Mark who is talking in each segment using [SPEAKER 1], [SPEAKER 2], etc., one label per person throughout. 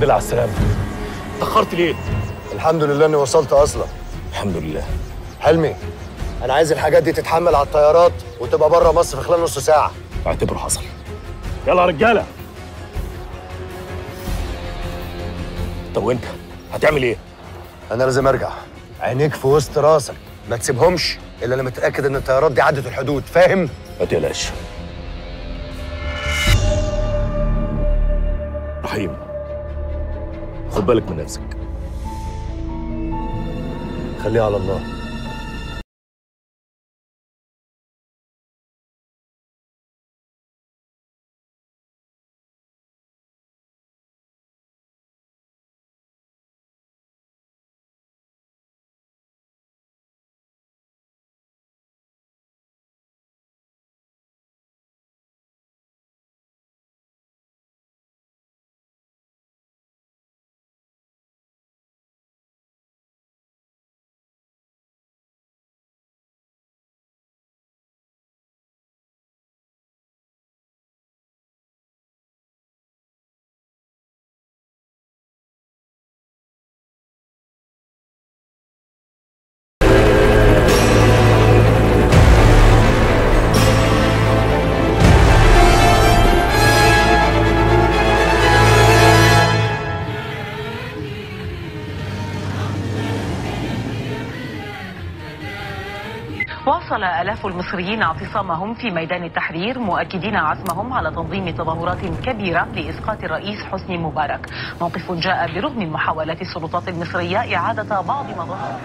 [SPEAKER 1] لله على السلامه اتاخرت ليه
[SPEAKER 2] الحمد لله اني وصلت اصلا
[SPEAKER 1] الحمد لله
[SPEAKER 2] حلمي انا عايز الحاجات دي تتحمل على الطيارات وتبقى بره مصر في خلال نص ساعه
[SPEAKER 1] اعتبره حصل يلا يا رجاله طب وانت هتعمل ايه
[SPEAKER 2] انا لازم ارجع عينيك في وسط راسك ما تسيبهمش الا لما تتاكد ان الطيارات دي عدت الحدود فاهم
[SPEAKER 1] ما تقلقش رحيم خد بالك من نفسك
[SPEAKER 2] خليها على الله
[SPEAKER 3] واصل آلاف المصريين اعتصامهم في ميدان التحرير مؤكدين عزمهم على تنظيم تظاهرات كبيرة لإسقاط الرئيس حسني مبارك موقف جاء برغم محاولات السلطات المصرية إعادة بعض مظاهر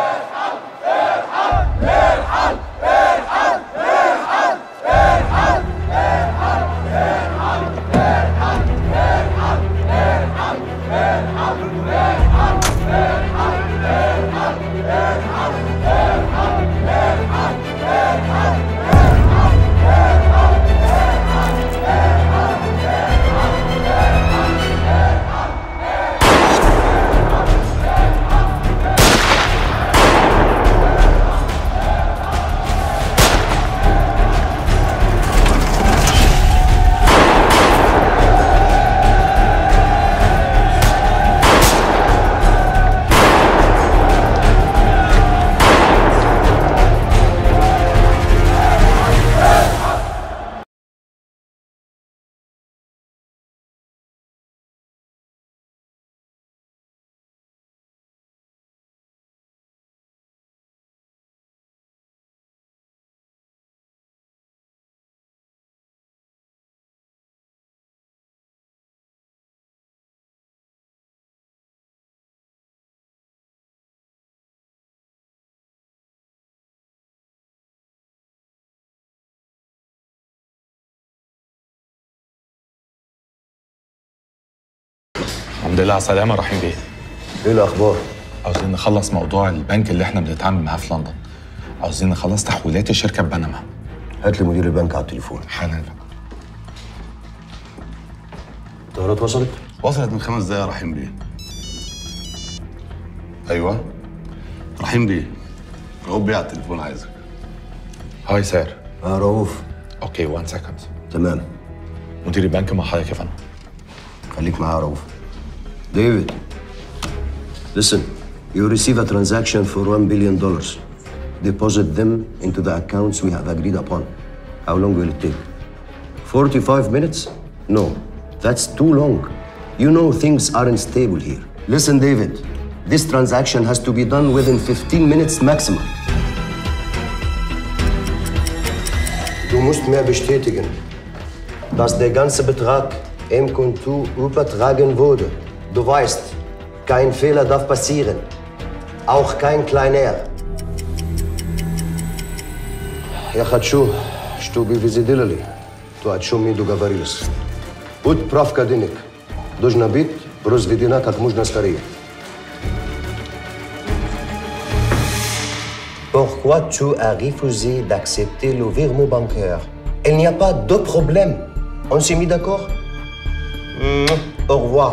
[SPEAKER 4] الحمد لله على السلامة رحيم بيه
[SPEAKER 2] ايه الاخبار
[SPEAKER 4] عاوزين نخلص موضوع البنك اللي احنا بنتعامل معاه في لندن عاوزين نخلص تحويلات الشركة ببنما
[SPEAKER 2] هات لي مدير البنك على التليفون
[SPEAKER 4] حالا
[SPEAKER 2] الطيارات وصلت
[SPEAKER 5] وصلت من خمس دقايق يا رحيم بيه ايوه رحيم بيه رؤوف بيه على التليفون عايزك
[SPEAKER 4] هاي سير
[SPEAKER 2] اه رؤوف
[SPEAKER 4] اوكي وان سكند
[SPEAKER 2] تمام
[SPEAKER 4] مدير البنك مع حضرتك يا فندم
[SPEAKER 2] خليك معايا يا رؤوف ديفيد listen you receive a transaction for 1 billion dollars deposit them into the accounts we have agreed upon how long will it take 45 minutes no that's too long you know things aren't stable here listen david this transaction has to be done within 15 minutes maximum Du musst mehr bestätigen, dass der ganze Betrag im Konto übertragen wurde. Du weißt, kein Fehler darf passieren. Auch kein kleiner. Я хочу, чтобы вы сделали то, о чем мы договорились. Отправка денег должна быть произведена как можно скорее. Pourquoi tu as refusé d'accepter le virement bancaire Il n'y a pas de problème. On s'est mis d'accord Mouah. Au revoir.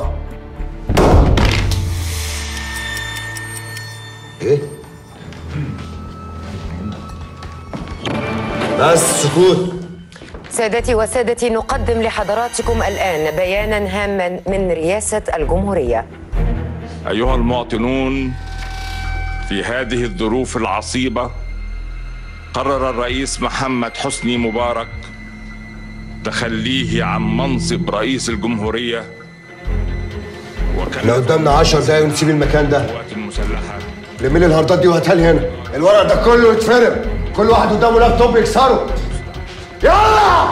[SPEAKER 2] ايه؟ بس سكوت
[SPEAKER 6] سادتي وسادتي نقدم لحضراتكم الآن بيانا هاما من رئاسة الجمهورية
[SPEAKER 7] أيها المواطنون في هذه الظروف العصيبة قرر الرئيس محمد حسني مبارك تخليه عن منصب رئيس الجمهورية
[SPEAKER 2] احنا
[SPEAKER 7] وكان
[SPEAKER 2] قدامنا 10 دقايق ونسيب المكان ده
[SPEAKER 7] القوات المسلحة
[SPEAKER 2] لمي لي الهاردات دي وهاتها لي هنا الورق ده كله يتفرم كل واحد قدامه لابتوب يكسره يلا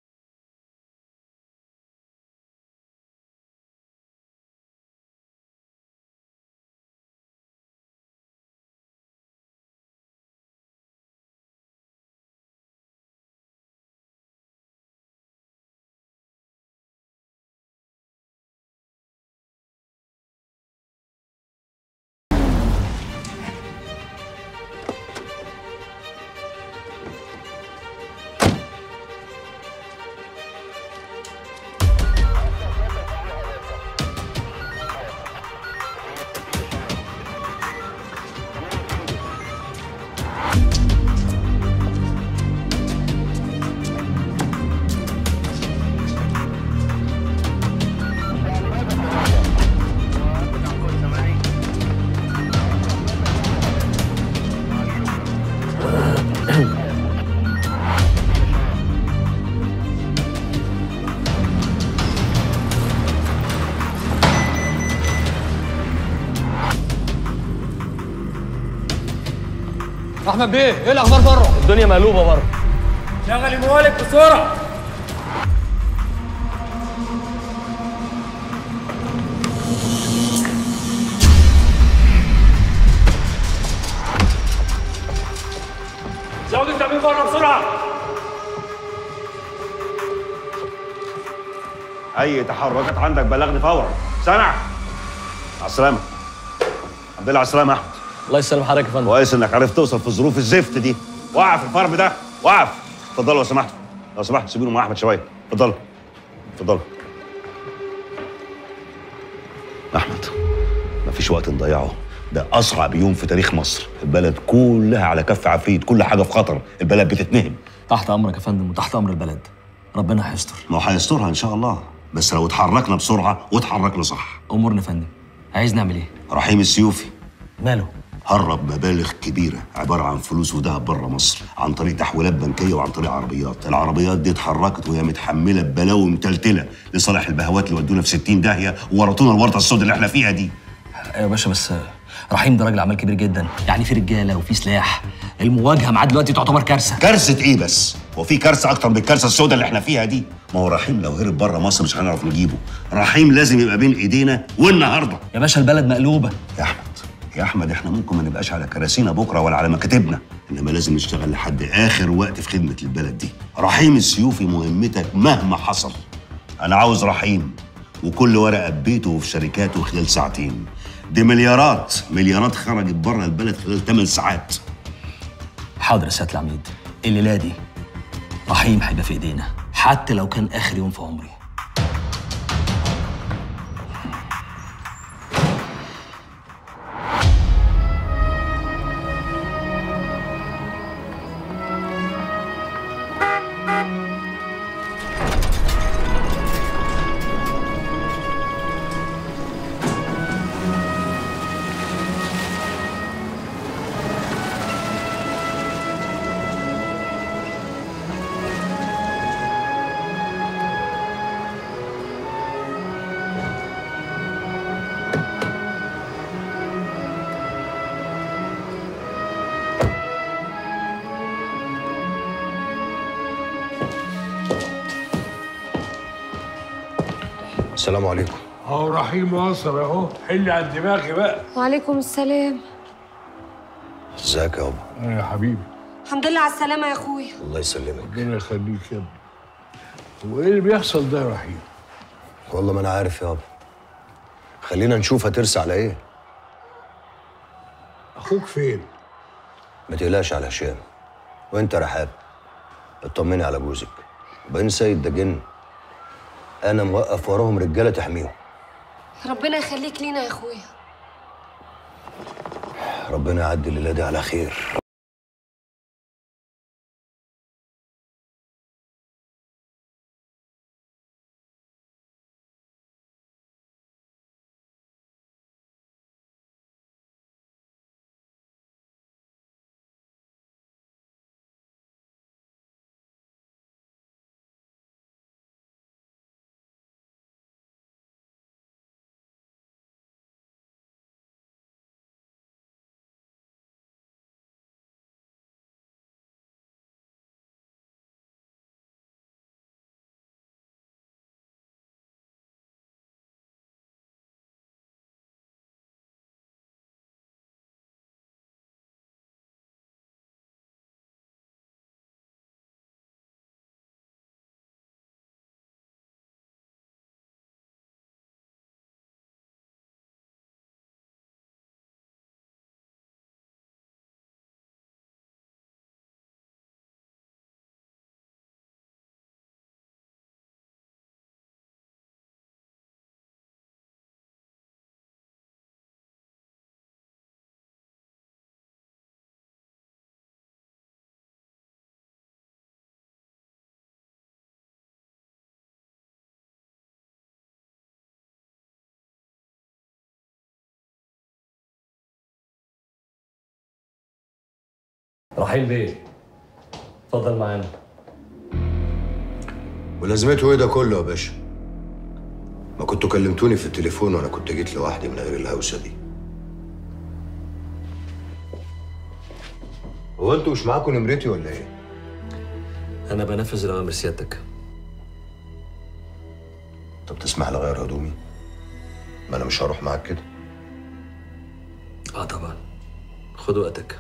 [SPEAKER 8] احمد بيه ايه الاخبار بره
[SPEAKER 1] الدنيا مقلوبه بره
[SPEAKER 8] شغل الموالد بسرعه زود التأمين بره بسرعه
[SPEAKER 9] اي تحركات عندك بلغني فورا سامع على السلامه الحمد لله على السلامه يا احمد
[SPEAKER 1] الله يسلم حضرتك يا فندم
[SPEAKER 9] كويس انك عرفت توصل في الظروف الزفت دي وقف الفرم ده وقف اتفضلوا لو سمحت لو سمحت سيبوني مع احمد شويه اتفضلوا اتفضلوا احمد مفيش وقت نضيعه ده اصعب يوم في تاريخ مصر البلد كلها على كف عفريت كل حاجه في خطر البلد بتتنهم
[SPEAKER 1] تحت امرك يا فندم وتحت امر البلد ربنا هيستر
[SPEAKER 9] ما هو هيسترها ان شاء الله بس لو اتحركنا بسرعه واتحركنا صح
[SPEAKER 1] امورنا يا فندم عايز نعمل ايه
[SPEAKER 9] رحيم السيوفي
[SPEAKER 1] ماله
[SPEAKER 9] هرب مبالغ كبيرة عبارة عن فلوس وذهب بره مصر عن طريق تحويلات بنكية وعن طريق عربيات العربيات دي اتحركت وهي متحملة ببلاوي متلتلة لصالح البهوات اللي ودونا في 60 داهية وورطونا الورطة السوداء اللي احنا فيها دي
[SPEAKER 1] ايوه يا باشا بس رحيم ده راجل اعمال كبير جدا يعني في رجاله وفي سلاح المواجهه معاه دلوقتي تعتبر كارثه
[SPEAKER 9] كارثة ايه بس؟ هو في كارثة أكتر من الكارثة السوداء اللي احنا فيها دي؟ ما هو رحيم لو هرب بره مصر مش هنعرف نجيبه رحيم لازم يبقى بين ايدينا والنهارده
[SPEAKER 1] يا باشا البلد مقلوبه
[SPEAKER 9] يا احمد يا احمد احنا ممكن ما نبقاش على كراسينا بكره ولا على مكاتبنا انما لازم نشتغل لحد اخر وقت في خدمه البلد دي رحيم السيوفي مهمتك مهما حصل انا عاوز رحيم وكل ورقه ببيته وفي شركاته خلال ساعتين دي مليارات مليارات خرجت بره البلد خلال 8 ساعات
[SPEAKER 1] حاضر يا سياده العميد الليله دي رحيم هيبقى في ايدينا حتى لو كان اخر يوم في عمري
[SPEAKER 2] السلام عليكم
[SPEAKER 8] اهو رحيم وصل اهو حل على دماغي بقى
[SPEAKER 10] وعليكم السلام
[SPEAKER 2] ازيك يابا
[SPEAKER 8] يا حبيبي
[SPEAKER 10] الحمد لله على السلامة يا اخويا
[SPEAKER 2] الله يسلمك
[SPEAKER 8] ربنا يخليك يا ابني هو ايه اللي بيحصل ده يا رحيم
[SPEAKER 2] والله ما انا عارف يابا خلينا نشوف هترسى على ايه
[SPEAKER 8] اخوك فين
[SPEAKER 2] ما تقلقش على هشام وانت رحاب اطمني على جوزك وبين سيد ده جن انا موقف وراهم رجاله تحميهم
[SPEAKER 10] ربنا يخليك لينا يا اخويا
[SPEAKER 2] ربنا يعدي الليله دي على خير
[SPEAKER 11] رحيم بيه اتفضل معانا
[SPEAKER 2] ولازمته ايه ده كله يا باشا؟ ما كنتوا كلمتوني في التليفون وانا كنت جيت لوحدي من غير الهوسه دي. هو انتوا مش معاكم نمرتي ولا ايه؟
[SPEAKER 11] انا بنفذ الاوامر سيادتك
[SPEAKER 2] طب تسمح لي اغير هدومي؟ ما انا مش هروح معاك كده.
[SPEAKER 11] اه طبعا خد وقتك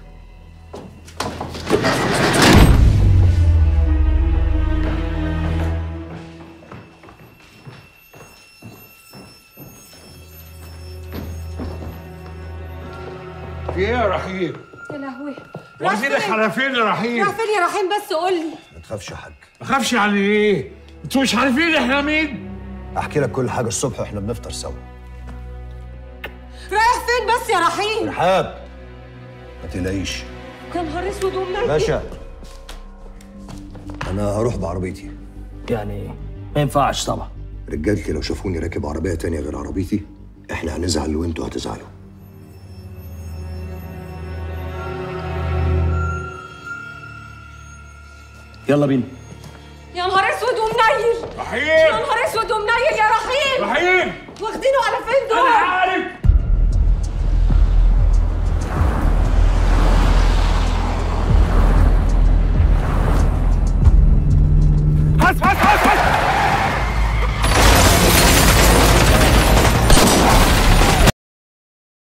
[SPEAKER 8] في ايه يا رحيم؟
[SPEAKER 10] يا لهوي
[SPEAKER 8] واخدينك على فين يا رحيم؟
[SPEAKER 10] راح فين يا رحيم بس قول لي
[SPEAKER 2] ما تخافش يا حاج.
[SPEAKER 8] ما اخافش يعني ايه؟ انتوا مش عارفين احنا مين؟
[SPEAKER 2] احكي لك كل حاجه الصبح واحنا بنفطر سوا.
[SPEAKER 10] رايح فين بس يا رحيم
[SPEAKER 2] رحاب ما تقلقيش.
[SPEAKER 10] يا نهار اسود ومنيل
[SPEAKER 2] باشا انا هروح بعربيتي.
[SPEAKER 1] يعني ما ينفعش طبعا
[SPEAKER 2] رجالتي لو شافوني راكب عربيه تانية غير عربيتي احنا هنزعل وانتوا هتزعلوا.
[SPEAKER 1] يلا بينا
[SPEAKER 10] يا نهار اسود ومنيل
[SPEAKER 8] رحيم
[SPEAKER 10] يا نهار اسود ومنيل يا رحيم
[SPEAKER 8] رحيم
[SPEAKER 10] واخدينه على فين دول